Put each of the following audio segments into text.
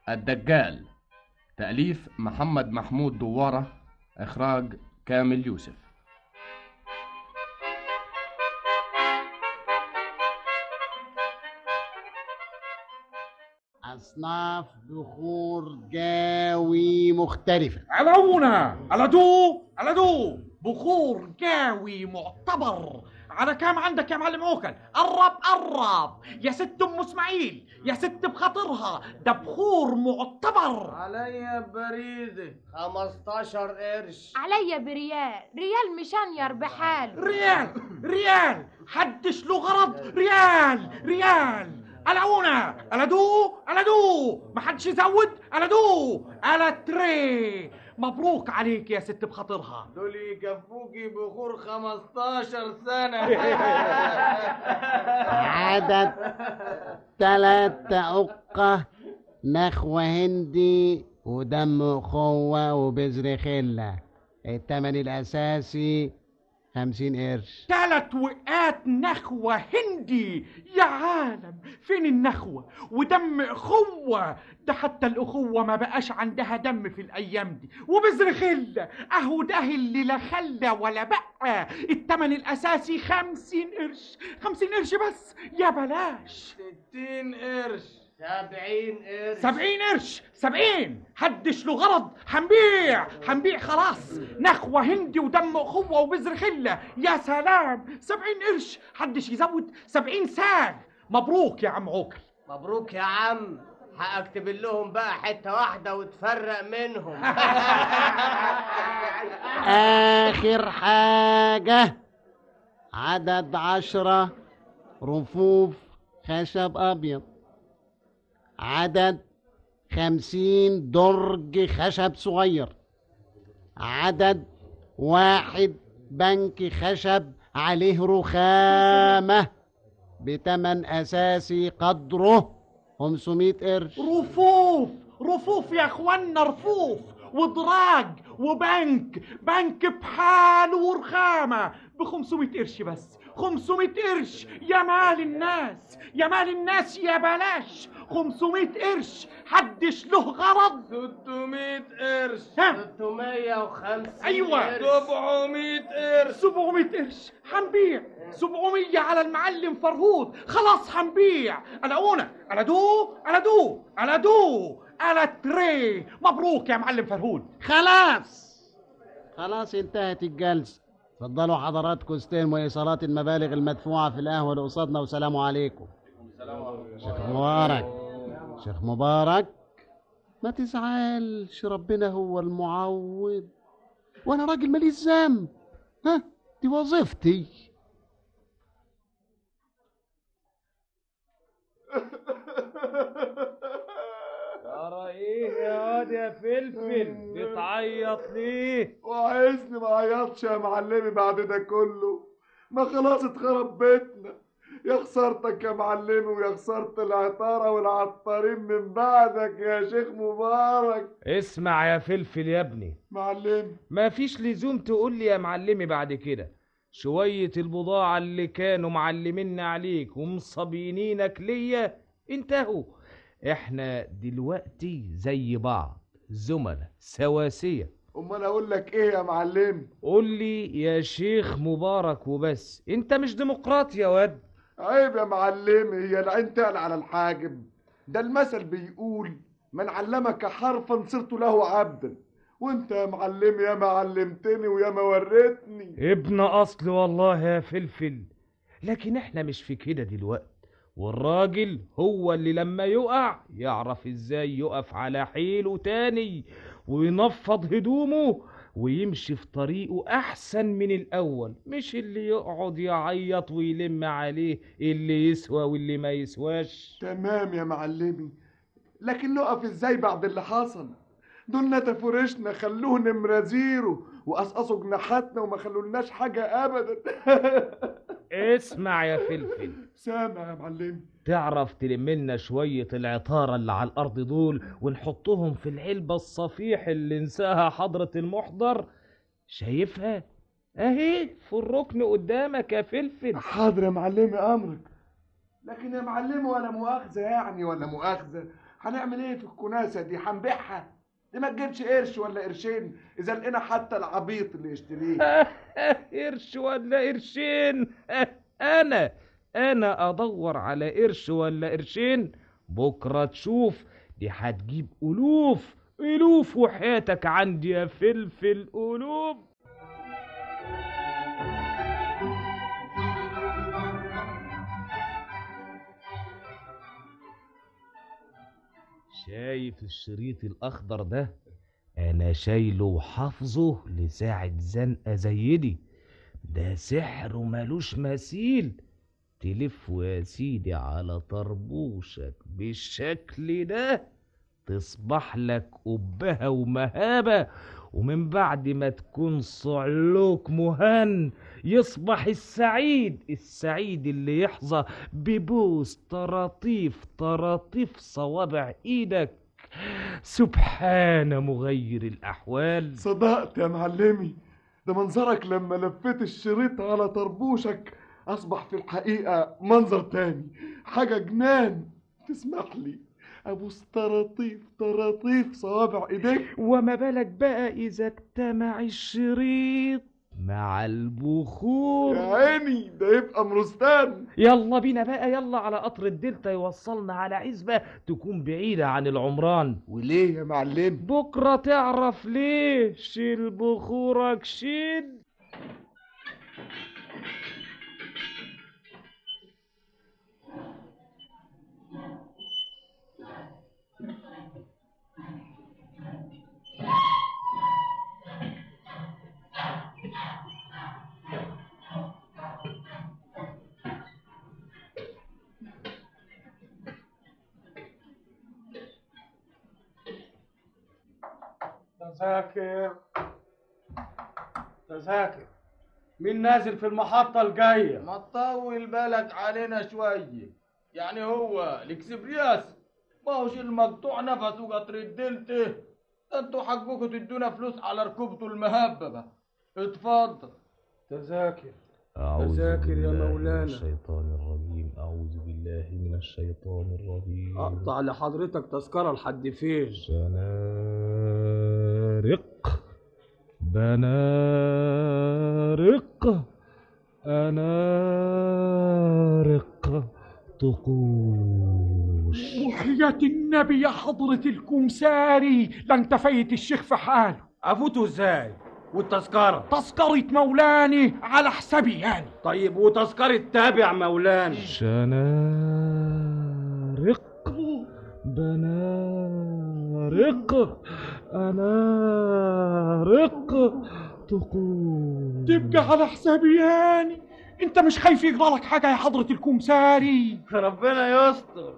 الدجال تأليف محمد محمود دوارة إخراج كامل يوسف أصناف بخور جاوي مختلفة علونا على دو على دو بخور جاوي معتبر على كام عندك يا معلم عوكل قرب قرب يا ست ام اسماعيل يا ست بخاطرها ده بخور معتبر عليا بريدة 15 قرش عليا بريال ريال مشانير بحاله ريال ريال حدش له غرض ريال ريال العونا على دو على دو ما حدش يزود على دو على تري مبروك عليك يا ست بخاطرها دول يكفوكي بخور 15 سنة عدد تلاتة أقة نخوة هندي ودم أخوة وبذر خلة التمن الأساسي خمسين قرش تلات وقات نخوة هندي يا عالم فين النخوة ودم أخوة ده حتى الأخوة ما بقاش عندها دم في الأيام دي وبذر خلة أهو ده اللي لا خلة ولا بقى التمن الأساسي خمسين قرش خمسين قرش بس يا بلاش 60 قرش 70 قرش سبعين قرش سبعين حدش له غرض هنبيع هنبيع خلاص نخوة هندي ودم أخوة وبذر خلة يا سلام سبعين قرش حدش يزود سبعين ساغ مبروك يا عم عوكل مبروك يا عم هأكتب لهم بقى حتة واحدة وتفرق منهم آخر حاجة عدد عشرة رفوف خشب أبيض عدد خمسين درج خشب صغير عدد واحد بنك خشب عليه رخامة بتمن أساسي قدره 500 قرش رفوف رفوف يا اخوانا رفوف ودراج وبنك بنك بحاله ورخامة ب 500 قرش بس 500 قرش يا مال الناس يا مال الناس يا بلاش 500 قرش حدش له غرض 600 قرش ها 650 أيوة. قرش 700 قرش 700 قرش هنبيع 700 على المعلم فرهود خلاص هنبيع العونا على دو على دو على دو على تري مبروك يا معلم فرهود خلاص خلاص انتهت الجلسة اتفضلوا حضراتكم استلموا ايصالات المبالغ المدفوعة في القهوة اللي قصادنا والسلام عليكم شيخ مبارك شيخ مبارك ما تزعلش ربنا هو المعوض وانا راجل ماليش ذنب ها دي وظيفتي ترى ايه يا واد يا فلفل بتعيط ليه وعايزني ما عيطش يا معلمي بعد ده كله ما خلاص اتخرب بيتنا يا خسارتك يا معلمي ويا خسارة العطارة والعطارين من بعدك يا شيخ مبارك اسمع يا فلفل يا ابني معلمي ما فيش لزوم تقول لي يا معلمي بعد كده شوية البضاعة اللي كانوا معلميننا عليك ومصابينينك ليا انتهوا احنا دلوقتي زي بعض زملاء سواسية امال اقول لك ايه يا معلمي قول لي يا شيخ مبارك وبس انت مش ديمقراطي يا واد عيب يا معلمي هي العين تعلى على الحاجب ده المثل بيقول من علمك حرفا صرت له عبدا وانت يا معلمي يا ما علمتني ويا ما وريتني ابن اصل والله يا فلفل لكن احنا مش في كده دلوقتي والراجل هو اللي لما يقع يعرف ازاي يقف على حيله تاني وينفض هدومه ويمشي في طريقه احسن من الاول مش اللي يقعد يعيط ويلم عليه اللي يسوى واللي ما يسواش تمام يا معلمي لكن نقف ازاي بعد اللي حصل دول نتفوا ريشنا خلوه نمرة زيرو وقصقصوا جناحاتنا وما خلولناش حاجة أبدا اسمع يا فلفل سامع يا معلمي تعرف تلم لنا شوية العطارة اللي على الأرض دول ونحطهم في العلبة الصفيح اللي نساها حضرة المحضر شايفها اهي في الركن قدامك يا فلفل حاضر يا معلمي أمرك لكن يا معلمي ولا مؤاخذة يعني ولا مؤاخذة هنعمل ايه في الكناسه دي هنبيعها دي ما تجيبش قرش ولا قرشين اذا لقينا حتى العبيط اللي يشتريه قرش ولا قرشين انا انا ادور على قرش ولا قرشين بكره تشوف دي هتجيب الوف الوف وحياتك عندي يا فلفل الوف شايف الشريط الاخضر ده انا شايله وحافظه لساعة زنقة زي دي ده سحر وملوش مثيل تلف يا سيدي على طربوشك بالشكل ده تصبح لك أبهة ومهابة ومن بعد ما تكون صعلوك مهن يصبح السعيد السعيد اللي يحظى ببوس طراطيف طراطيف صوابع ايدك سبحان مغير الأحوال صدقت يا معلمي ده منظرك لما لفيت الشريط على طربوشك اصبح في الحقيقه منظر تاني حاجه جنان تسمح لي ابوس طراطيف طراطيف صوابع ايديك وما بالك بقى إذا اجتمع الشريط مع البخور يا عيني ده يبقى مرستان يلا بينا بقى يلا على قطر الدلتا يوصلنا على عزبة تكون بعيدة عن العمران وليه يا معلم بكرة تعرف ليه شيل بخورك شيل تذاكر تذاكر مين نازل في المحطة الجاية؟ ما تطول بالك علينا شوية يعني هو الاكسبرياس ما هوش المقطوع نفسه قطر الدلتا ده انتوا حقكم تدونا فلوس على ركوبته المهببة اتفضل تذاكر أعوذ تذاكر يا بالله من مولانا. الشيطان الرجيم أعوذ بالله من الشيطان الرجيم أقطع لحضرتك تذكرة لحد فين؟ سنارق بنارق أنارق طقوش وحياة النبي يا حضرة الكمساري لن تفيت الشيخ في حاله أفوته إزاي؟ والتذكرة تذكرة مولاني على حسابي يعني طيب وتذكرة تابع مولانا شنارق بنارق أنارق طقوش تبقى على حسابي يعني انت مش خايف يجرى لك حاجة يا حضرة الكمساري ربنا يستر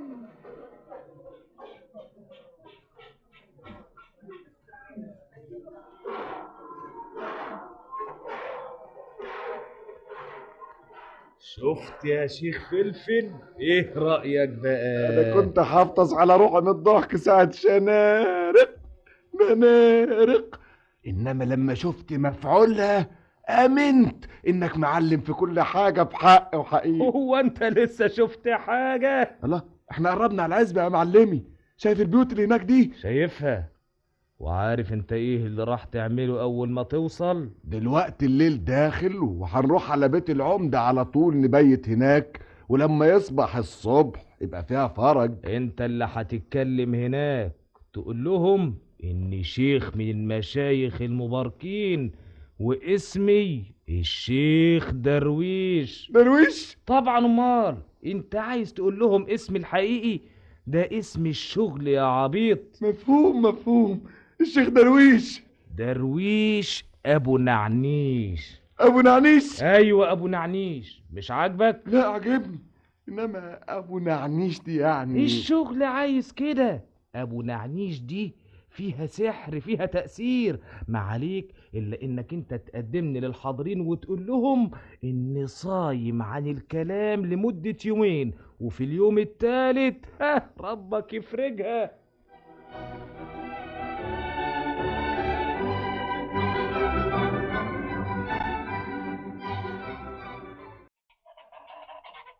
شفت يا شيخ فلفل ايه رأيك بقى انا كنت حافظ على روحي من الضحك ساعة شنارق منارق انما لما شفت مفعولها امنت انك معلم في كل حاجة بحق وحقيقة هو انت لسه شفت حاجة الله احنا قربنا على العزبة يا معلمي شايف البيوت اللي هناك دي شايفها وعارف انت ايه اللي راح تعمله اول ما توصل دلوقتي الليل داخل وهنروح على بيت العمدة على طول نبيت هناك ولما يصبح الصبح يبقى فيها فرج انت اللي هتتكلم هناك تقول لهم اني شيخ من المشايخ المباركين واسمي الشيخ درويش درويش طبعا امال انت عايز تقول لهم اسمي الحقيقي ده اسم الشغل يا عبيط مفهوم مفهوم الشيخ درويش درويش ابو نعنيش ابو نعنيش ايوه ابو نعنيش مش عاجبك لا عجبني انما ابو نعنيش دي يعني الشغل عايز كده ابو نعنيش دي فيها سحر فيها تأثير ما عليك إلا إنك أنت تقدمني للحاضرين وتقول لهم إني صايم عن الكلام لمدة يومين وفي اليوم التالت ها ربك يفرجها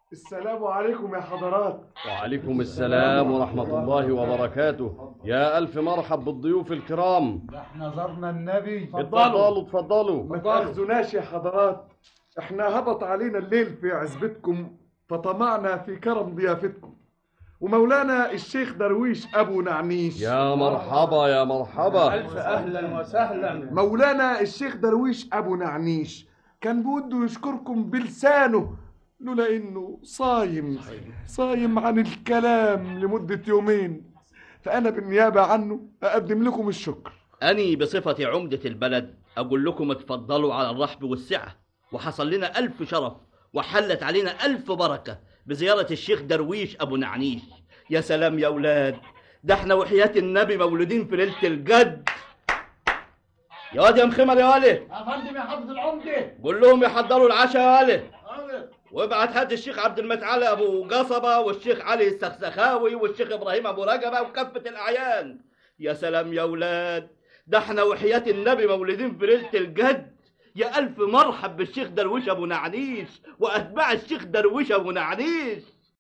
السلام عليكم يا حضرات وعليكم السلام ورحمة الله وبركاته يا ألف مرحب بالضيوف الكرام احنا زرنا النبي اتفضلوا اتفضلوا ما تاخذوناش يا حضرات احنا هبط علينا الليل في عزبتكم فطمعنا في كرم ضيافتكم ومولانا الشيخ درويش ابو نعنيش يا مرحبا يا مرحبا ألف أهلا وسهلا مولانا الشيخ درويش ابو نعنيش كان بوده يشكركم بلسانه لولا انه صايم صايم عن الكلام لمدة يومين فانا بالنيابة عنه اقدم لكم الشكر أني بصفتي عمدة البلد أقول لكم اتفضلوا على الرحب والسعة وحصل لنا ألف شرف وحلت علينا ألف بركة بزيارة الشيخ درويش أبو نعنيش يا سلام يا أولاد ده احنا وحياة النبي مولودين في ليلة الجد يا واد يا مخمر يا ولي يا فندم يا حضرة العمدة قول لهم يحضروا العشاء يا ولي وابعت هات الشيخ عبد المتعالى ابو قصبه والشيخ علي السخسخاوي والشيخ ابراهيم ابو رقبه وكافه الاعيان يا سلام يا اولاد ده احنا وحياة النبي مولودين في ليله الجد يا الف مرحب بالشيخ درويش ابو نعنيش واتباع الشيخ درويش ابو نعنيش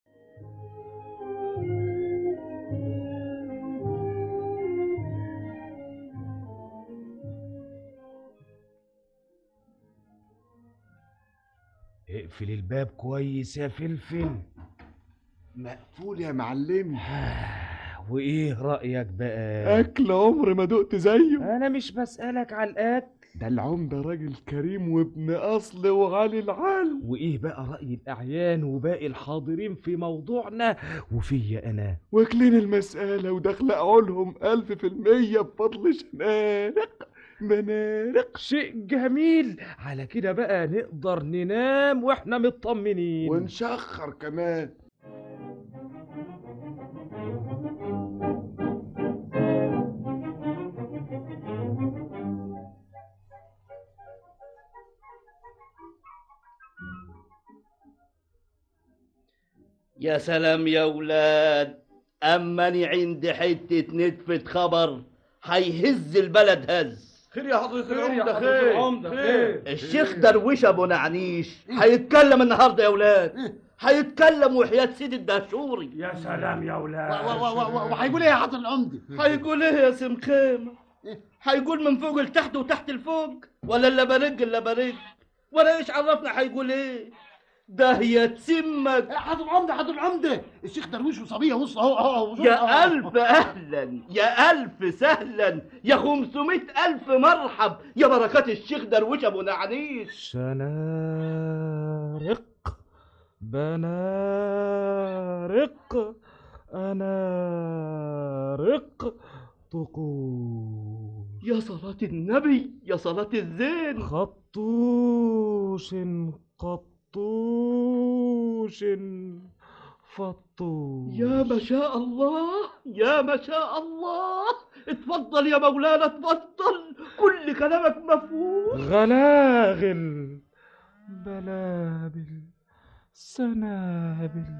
اقفل الباب كويس يا فلفل مقفول يا معلمي وايه رأيك بقى اكل عمري ما دقت زيه انا مش بسألك على الاكل ده العمدة راجل كريم وابن اصل وعلي العال وايه بقى رأي الاعيان وباقي الحاضرين في موضوعنا وفيا انا واكلين المسألة وداخل عقولهم ألف في المية بفضل شنارق منارق شيء جميل على كده بقى نقدر ننام واحنا مطمنين ونشخر كمان يا سلام يا ولاد أماني عندي حتة نتفة خبر هيهز البلد هز خير يا حضرة خير يا العمدة حضرة خير العمدة، خير. الشيخ درويش ابو نعنيش هيتكلم النهارده يا ولاد هيتكلم وحياة سيدي الدهشوري يا سلام يا ولاد وهيقول ايه يا حضرة العمدة هيقول ايه يا سمخيمة هيقول من فوق لتحت وتحت لفوق ولا اللبرج اللبرج ولا ايش عرفنا هيقول ايه ده يتسمك حضرة العمدة حضرة العمدة الشيخ درويش وصبية وص اهو اهو أهو. يا ألف أهلا يا ألف سهلا يا خمسمائة ألف مرحب يا بركات الشيخ درويش أبو نعنيش سنارق بنارق أنارق طقوس يا صلاة النبي يا صلاة الزين خطوش قطوش فطوش يا ما شاء الله يا ما شاء الله اتفضل يا مولانا اتفضل كل كلامك مفهوم غلاغل بلابل سنابل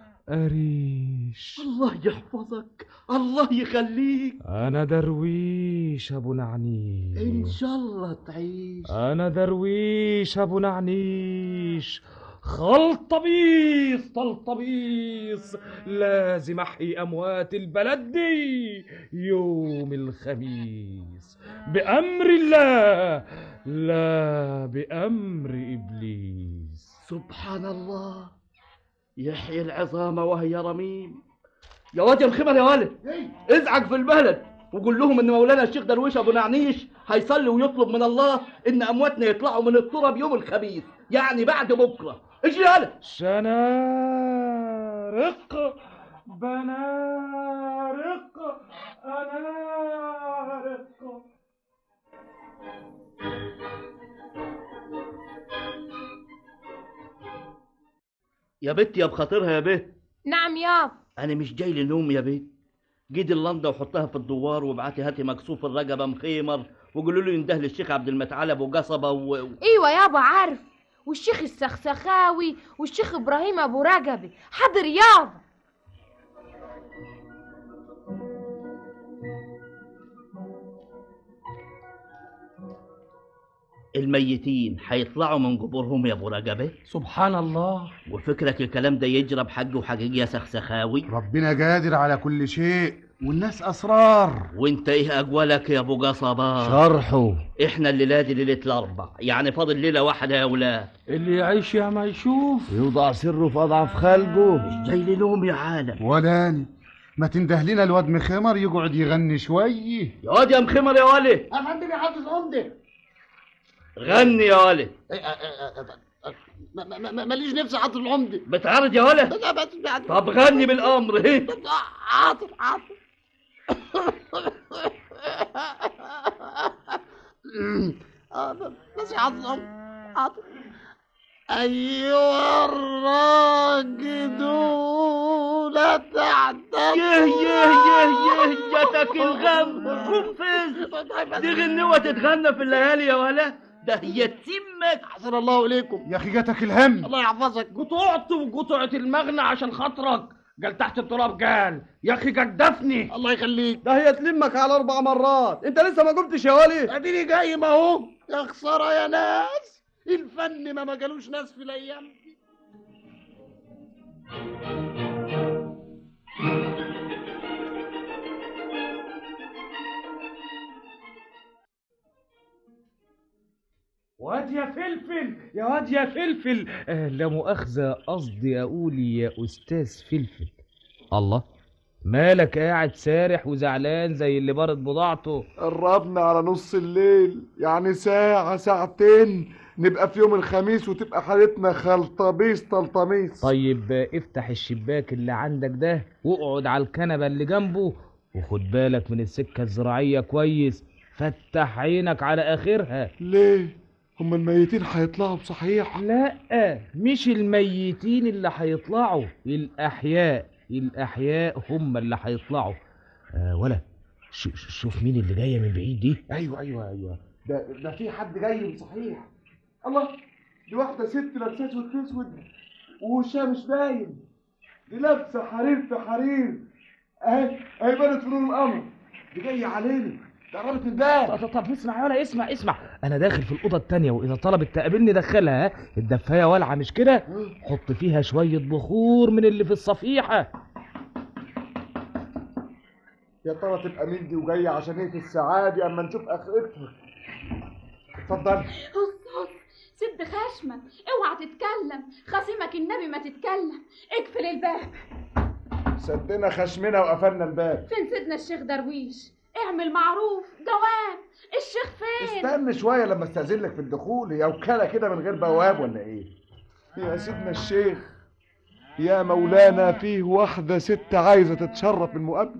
أريش الله يحفظك الله يخليك أنا درويش أبو نعنيش إن شاء الله تعيش أنا درويش أبو نعنيش خلطبيص طلطبيص لازم أحيي أموات البلد دي يوم الخميس بأمر الله لا بأمر إبليس سبحان الله يحيي العظام وهي رميم يا واد يا مخمر يا ولد ازعج في البلد وقول لهم ان مولانا الشيخ درويش ابو نعنيش هيصلي ويطلب من الله ان امواتنا يطلعوا من التراب يوم الخميس يعني بعد بكره ايش يالا شنارق بنارق أنارق يا بت يا بخاطرها يا بت نعم ياب انا مش جاي لنوم يا بت جيد اللندا وحطها في الدوار وابعتي هاتي مكسوف الرقبه مخيمر وقولوا له ينده للشيخ عبد المتعال ابو قصبه و... ايوه يابا عارف والشيخ السخسخاوي والشيخ ابراهيم ابو رجبي حاضر يابا الميتين هيطلعوا من قبورهم يا ابو رجبه سبحان الله وفكرك الكلام ده يجرى بحج وحقيقي يا سخسخاوي ربنا قادر على كل شيء والناس اسرار وانت ايه اجوالك يا ابو قصبان شرحه احنا الليله دي ليله الاربع يعني فاضل ليله واحده يا ولاد اللي يعيش يا ما يشوف يوضع سره في اضعف خلقه جاي لي لهم يا عالم ولاني ما تنده لنا الواد مخمر يقعد يغني شويه يا واد يا مخمر يا ولي يا فندم يا حافظ عمده غني يا ولي إيه، آه، آه، آه، ما- ما- ما- ماليش نفسي حاطط العمده بتعرض يا ولي لا بس يعني طب غني بالامر ايه حاضر حاضر آه، بس حاطط العمده حاضر أيها الراقدون تحت يه يه يه يه جاتك الغم قنفذ دي غنوة تتغنى في الليالي يا ولا ده هي تسمك أحسن الله إليكم يا اخي جاتك الهم الله يحفظك قطعت وقطعت المغنى عشان خاطرك قال تحت التراب قال يا اخي جدفني الله يخليك ده هي تلمك على اربع مرات انت لسه ما قمتش يا ولي اديني جاي ما هو يا خساره يا ناس الفن ما مجالوش ناس في الايام دي واد يا فلفل يا واد يا فلفل آه لا مؤاخذة قصدي أقول يا أستاذ فلفل الله مالك قاعد سارح وزعلان زي اللي بارد بضاعته قربنا على نص الليل يعني ساعة ساعتين نبقى في يوم الخميس وتبقى حالتنا خلطبيس طلطميس طيب آه، افتح الشباك اللي عندك ده واقعد على الكنبة اللي جنبه وخد بالك من السكة الزراعية كويس فتح عينك على آخرها ليه؟ هم الميتين هيطلعوا بصحيح؟ لا مش الميتين اللي هيطلعوا الأحياء الأحياء هم اللي هيطلعوا آه ولا ش- ش- شوف مين اللي جاية من بعيد دي ايوه ايوه ايوه ده ده في حد جاي بصحيح الله دي واحدة ست لابسة اسود في اسود ووشها مش باين دي لابسة حرير في حرير اهي اهي بانت في نور القمر دي جاية علينا ده قربت من الباب طب, طب اسمع يا ولا اسمع اسمع انا داخل في الاوضه التانية واذا طلبت تقابلني دخلها ها؟ الدفايه والعه مش كده حط فيها شويه بخور من اللي في الصفيحه يا ترى تبقى مين دي وجاية عشان ايه في السعادة اما نشوف اخرتها اتفضل هص هص سد خشمك اوعى تتكلم خصيمك النبي ما تتكلم اقفل الباب سدنا خشمنا وقفلنا الباب فين سيدنا الشيخ درويش اعمل معروف جوان الشيخ فين استنى شوية لما استأذن لك في الدخول هي وكالة كده من غير بواب ولا ايه يا سيدنا الشيخ يا مولانا فيه واحدة ست عايزة تتشرف بالمقابلة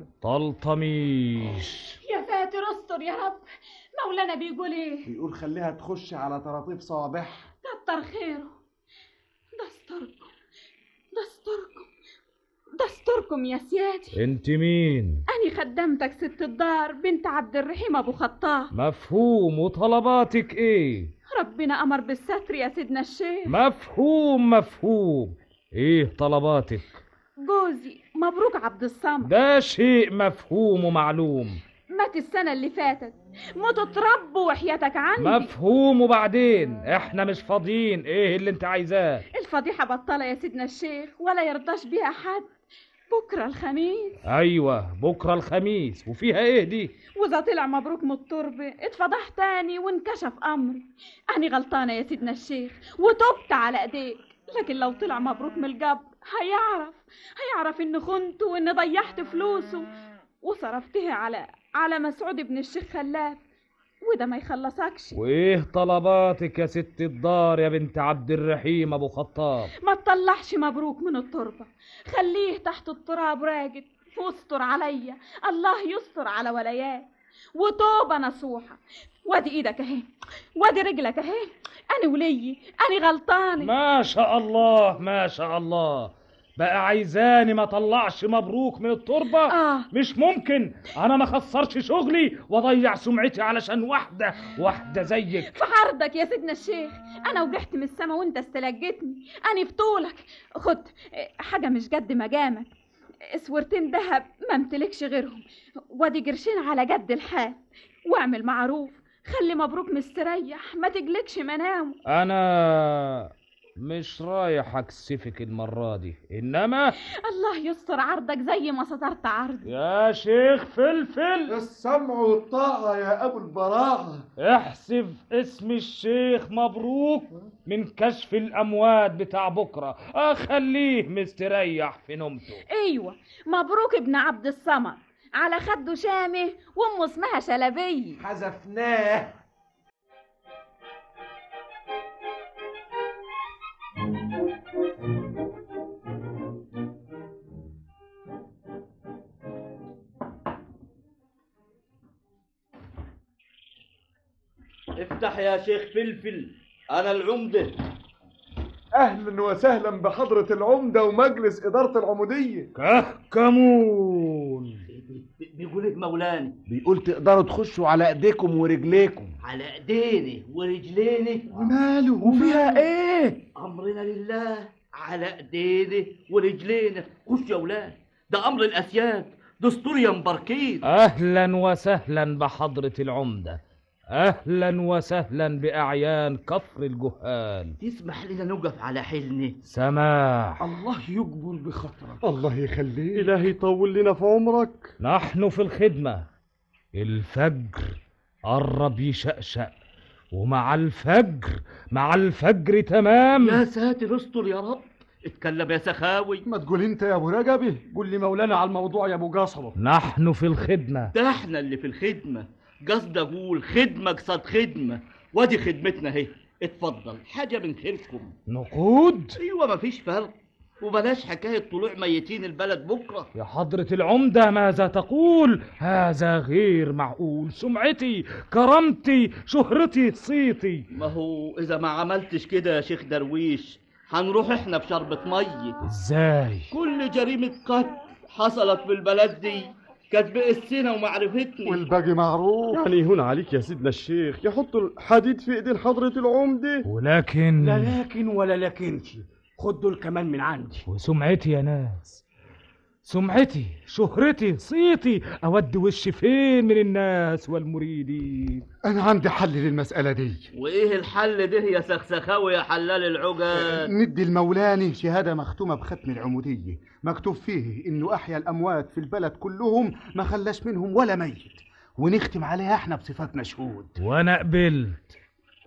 طلطميش يا ساتر استر يا رب مولانا بيقول ايه بيقول خليها تخش على طراطيف صوابعها كتر خيره دستوركم دستوركم دستوركم يا سيادي انت مين أني خدمتك ست الدار بنت عبد الرحيم أبو خطاب مفهوم وطلباتك ايه ربنا أمر بالستر يا سيدنا الشيخ مفهوم مفهوم ايه طلباتك جوزي مبروك عبد الصمد ده شيء مفهوم ومعلوم مات السنة اللي فاتت موتوا تربوا وحياتك عندي مفهوم وبعدين احنا مش فاضيين ايه اللي انت عايزاه الفضيحة بطلة يا سيدنا الشيخ ولا يرضاش بيها حد بكرة الخميس ايوه بكره الخميس وفيها ايه دي وإذا طلع مبروك من التربة اتفضح تاني وانكشف أمري أني غلطانة يا سيدنا الشيخ وتبت على إيديك لكن لو طلع مبروك من الجبر هيعرف هيعرف إن خنته وإن ضيعت فلوسه وصرفتها على على مسعود بن الشيخ خلاف وده ما يخلصكش وايه طلباتك يا ست الدار يا بنت عبد الرحيم ابو خطاب ما تطلعش مبروك من التربة خليه تحت التراب راجد واستر عليا الله يستر على ولايات وتوبة نصوحة وادي ايدك اهي وادي رجلك اهي انا وليي انا غلطانة ما شاء الله ما شاء الله بقى عايزاني ما طلعش مبروك من التربة آه. مش ممكن انا ما خسرش شغلي واضيع سمعتي علشان واحدة واحدة زيك في عرضك يا سيدنا الشيخ انا وقعت من السما وانت استلجتني انا في طولك خد حاجة مش قد مجامك اسورتين ذهب ما امتلكش غيرهم وادي قرشين على قد الحال واعمل معروف خلي مبروك مستريح ما تجلكش منامه انا مش رايح اكسفك المرة دي انما الله يستر عرضك زي ما سترت عرضي يا شيخ فلفل السمع والطاعة يا أبو البراعة احسب اسم الشيخ مبروك من كشف الاموات بتاع بكره اخليه مستريح في نومته ايوه مبروك ابن عبد الصمد على خده شامه وامه اسمها شلبيه حذفناه افتح يا شيخ فلفل انا العمده أهلا وسهلا بحضرة العمدة ومجلس إدارة العمودية كهكمون بيقول ايه مولانا بيقول تقدروا تخشوا على ايديكم ورجليكم على ايديني ورجليني وماله وفيها ايه امرنا لله على ايدينا ورجلينا خش يا ولاد ده امر الاسياد دستور يا مباركين اهلا وسهلا بحضرة العمدة اهلا وسهلا باعيان كفر الجهال تسمح لنا نقف على حيلنا سماح الله يجبر بخاطرك الله يخليك إلهي يطول لنا في عمرك نحن في الخدمة الفجر قرب يشقشق ومع الفجر مع الفجر تمام يا ساتر استر يا رب اتكلم يا سخاوي ما تقول أنت يا أبو رجبي قول لي مولانا على الموضوع يا ابو قصبه نحن في الخدمة ده احنا اللي في الخدمة قصد اقول خدمة قصاد خدمة وادي خدمتنا اهي اتفضل حاجة من خيركم نقود ايوه مفيش فرق وبلاش حكاية طلوع ميتين البلد بكرة يا حضرة العمدة ماذا تقول هذا غير معقول سمعتي كرامتي شهرتي صيتي ما هو اذا ما عملتش كده يا شيخ درويش هنروح احنا بشربة مية ازاي كل جريمة قتل حصلت في البلد دي كانت بقسنا ومعرفتنا والباقي معروف يعني هنا عليك يا سيدنا الشيخ يحطوا الحديد في ايدين حضرة العمدة ولكن لا لكن ولا لكنش خد دول كمان من عندي وسمعتي يا ناس سمعتي شهرتي صيتي اود وشي فين من الناس والمريدين انا عندي حل للمسألة دي وايه الحل ده يا سخسخاوي يا حلال العقد ندي المولاني شهادة مختومة بختم العمودية مكتوب فيه انه احيا الاموات في البلد كلهم ما خلاش منهم ولا ميت ونختم عليها احنا بصفتنا شهود وانا قبلت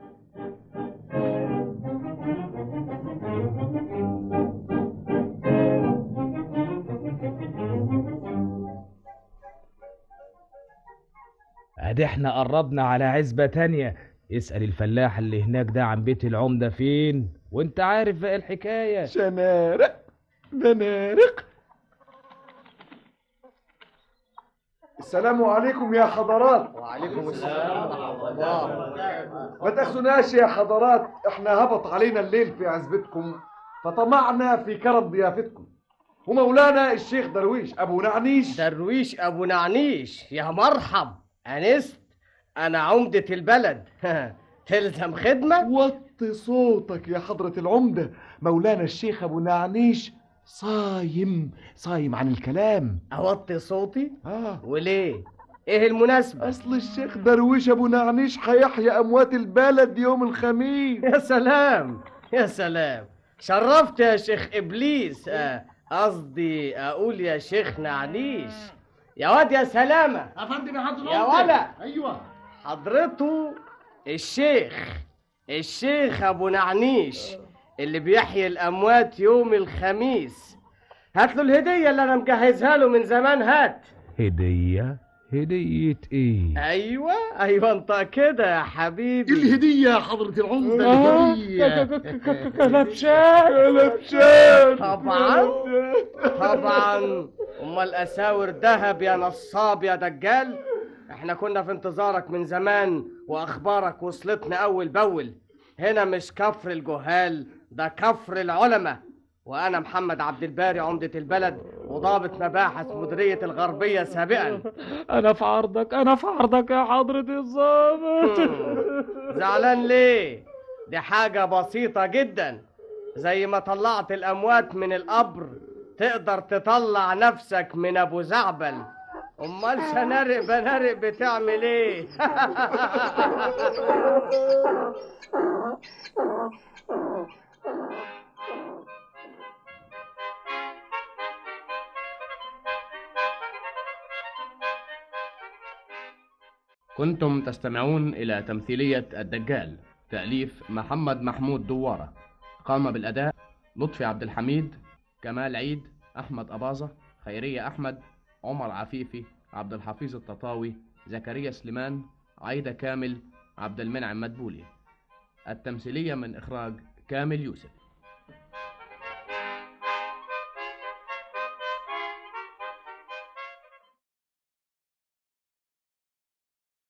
ادي احنا قربنا على عزبة تانية اسأل الفلاح اللي هناك ده عن بيت العمدة فين وانت عارف بقى الحكاية شنارق بنارق السلام عليكم يا حضرات وعليكم السلام ورحمة الله ما تاخذوناش يا حضرات احنا هبط علينا الليل في عزبتكم فطمعنا في كرم ضيافتكم ومولانا الشيخ درويش ابو نعنيش درويش ابو نعنيش يا مرحب انست انا عمدة البلد تلزم خدمة وطي صوتك يا حضرة العمدة مولانا الشيخ ابو نعنيش صايم صايم عن الكلام اوطي صوتي اه وليه ايه المناسبة اصل الشيخ درويش ابو نعنيش هيحيى اموات البلد يوم الخميس يا سلام يا سلام شرفت يا شيخ ابليس آه، قصدي اقول يا شيخ نعنيش يا واد يا سلامة يا فندم يا حضرتك يا ولا ايوه حضرته الشيخ الشيخ ابو نعنيش اللي بيحيي الاموات يوم الخميس هات له الهديه اللي انا مجهزها له من زمان هات هدية هدية ايه ايوه ايوه انت كده يا حبيبي الهدية يا حضرة العمدة الهدية كلبشان كلبشان طبعا طبعا امال اساور ذهب يا نصاب يا دجال احنا كنا في انتظارك من زمان واخبارك وصلتنا اول باول هنا مش كفر الجهال ده كفر العلماء وانا محمد عبد الباري عمدة البلد وضابط مباحث مديرية الغربية سابقا انا في عرضك انا في عرضك يا حضرة الظابط زعلان ليه دي حاجة بسيطة جدا زي ما طلعت الأموات من القبر تقدر تطلع نفسك من أبو زعبل امال سنارق بنارق بتعمل ايه كنتم تستمعون إلى تمثيلية الدجال تأليف محمد محمود دوارة قام بالأداء لطفي عبد الحميد كمال عيد أحمد أباظة خيرية أحمد عمر عفيفي عبد الحفيظ التطاوي زكريا سليمان عايدة كامل عبد المنعم مدبولي التمثيلية من إخراج كامل يوسف